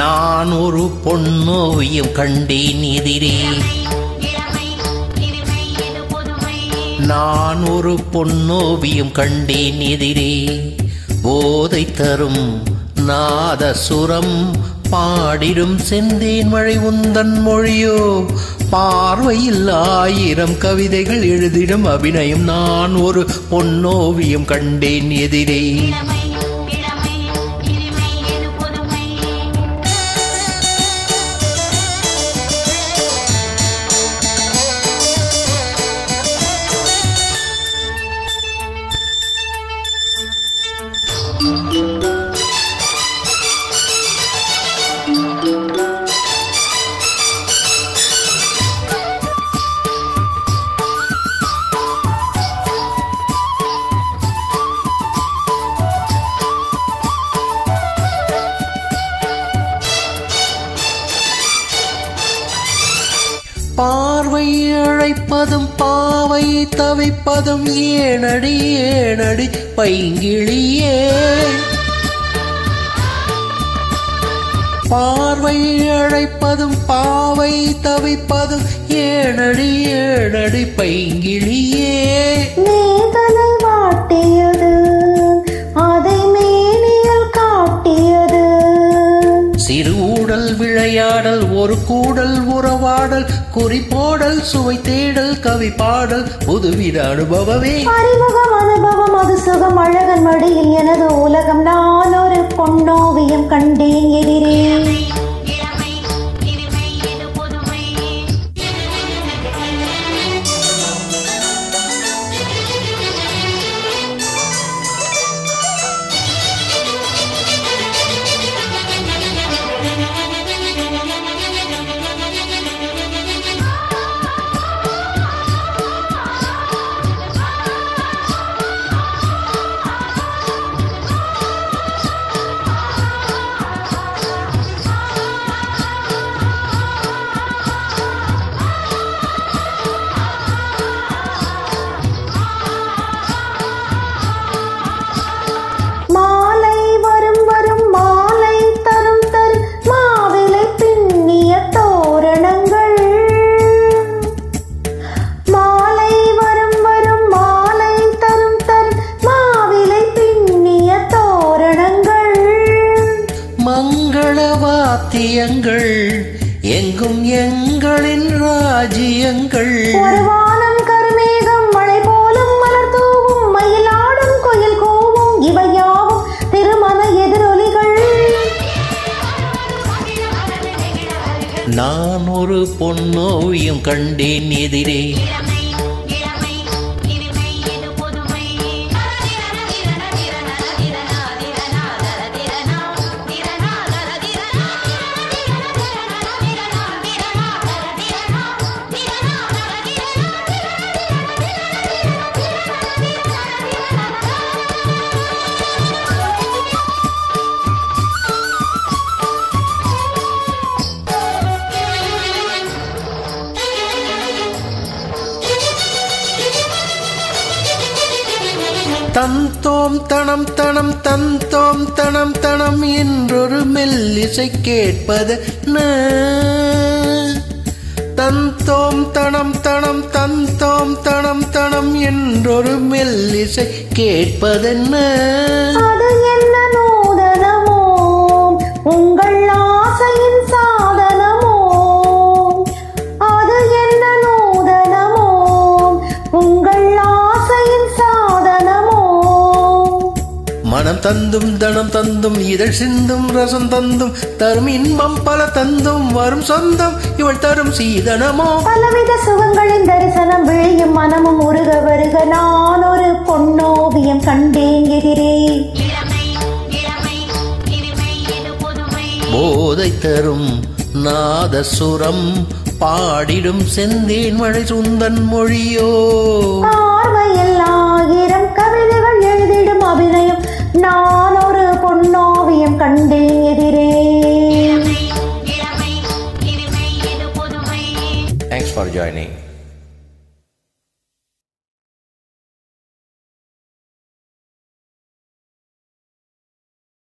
நான் ஒரு பொன்னோவியம் கண்டேன் எதிரே நான் ஒரு பொன்னோவியம் கண்டேன் எதிரே போதை தரும் நாதசுரம் பாடிடும் செந்தேன் மழை உந்தன் மொழியோ பார்வையில் ஆயிரம் கவிதைகள் எழுதிடும் அபிநயம் நான் ஒரு பொன்னோவியம் கண்டேன் எதிரே பார்வை அழைப்பதும் பாவை தவிப்பதும் ஏனடி ஏனடி பைங்கிளியே பார்வை அழைப்பதும் பாவை தவிப்பதும் ஏனடி ஏனடி பைங்கிளியே நீதலை வாட்டியது அதை மேனியில் காட்டியது சிறு ஊடல் விளையாடல் ஒரு கூடல் உறவாடல் குறிப்போடல் சுவை தேடல் கவி பாடல் புதுவித அனுபவமே அறிமுகம் அனுபவம் அது சுகம் அழகன் மடியில் எனது உலகம் நான் ஒரு பொன்னோவியம் கண்டேன் எதிரே மாலை வரும் வரும் மாலை தரும் தரும் மாவிலை பின்னிய தோரணங்கள் மாலை வரும் வரும் மாலை தரும் தரும் மாவிலை பின்னிய தோரணங்கள் மங்கள வாத்தியங்கள் எங்கும் எங்களின் ராஜ்யங்கள் ஒரு வானம் கருமேகம் மழை போலும் மலர் தூவும் மயிலாடும் கோயில் கோவும் இவையாவும் திருமண எதிரொலிகள் நான் ஒரு பொன்னோவியம் கண்டேன் எதிரே தந்தோம் தனம் தனம் தந்தோம் தனம் தனம் என்றொரு மெல்லிசை கேட்பது தந்தோம் தனம் தனம் தந்தோம் தனம் தனம் என்றொரு மெல்லிசை கேட்பதென்ன அது என்ன நூதனமோ உங்கள் ஆசையின் சாதனமோ அது என்ன நூதனமோ உங்கள் ஆசையின் சாதனமோ மனம் தந்தும் தனம் தந்தும் இதழ் சிந்தும் ரசம் தந்தும் தரும் இன்பம் பல தந்தும் வரும் சொந்தம் இவள் தரும் சீதனமோ பலவித சுகங்களின் தரிசனம் விழியும் மனமும் உருக வருக நான் ஒரு பொன்னோவியம் கண்டேன் எதிரே போதை தரும் நாதசுரம் பாடிடும் செந்தேன் மழை சுந்தன் மொழியோ பார்வையில் ஆயிரம் கவிதைகள் எழுதிடும் அபிநயம் நான் ஒரு பொன்னோவியம் கண்டேன் எதிரே Thanks for joining.